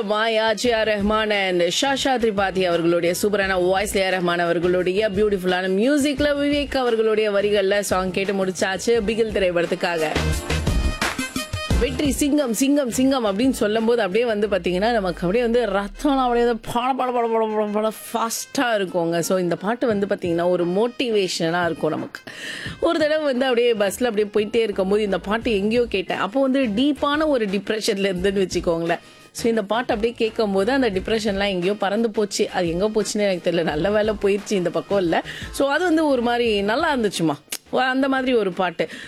மாயா Jiya Rahman and Shashaa Tirupati அவர்களுடைய சூப்பரான voice ஏ ரஹ்மான் அவர்களுடைய பியூட்டிஃபுல்லான மியூசிக்ல விவேக் அவர்களுடைய வரிகள்ல சாங் கேட்டு முடிச்சாச்சு பிகில் திரைப்படத்துக்காக வெற்றி சிங்கம் சிங்கம் சிங்கம் அப்படின்னு சொல்லும்போது அப்படியே வந்து பார்த்தீங்கன்னா நமக்கு அப்படியே வந்து ரத்தம்லாம் அப்படியே வந்து பட பட பட பட பட பட ஃபாஸ்ட்டாக இருக்குங்க ஸோ இந்த பாட்டு வந்து பார்த்தீங்கன்னா ஒரு மோட்டிவேஷனாக இருக்கும் நமக்கு ஒரு தடவை வந்து அப்படியே பஸ்ஸில் அப்படியே போயிட்டே இருக்கும்போது இந்த பாட்டு எங்கேயோ கேட்டேன் அப்போ வந்து டீப்பான ஒரு டிப்ரெஷனில் இருந்துன்னு வச்சுக்கோங்களேன் ஸோ இந்த பாட்டு அப்படியே கேட்கும்போது அந்த டிப்ரெஷன்லாம் எங்கேயோ பறந்து போச்சு அது எங்கே போச்சுன்னு எனக்கு தெரியல நல்ல வேலை போயிடுச்சு இந்த பக்கம் இல்லை ஸோ அது வந்து ஒரு மாதிரி நல்லா இருந்துச்சுமா அந்த மாதிரி ஒரு பாட்டு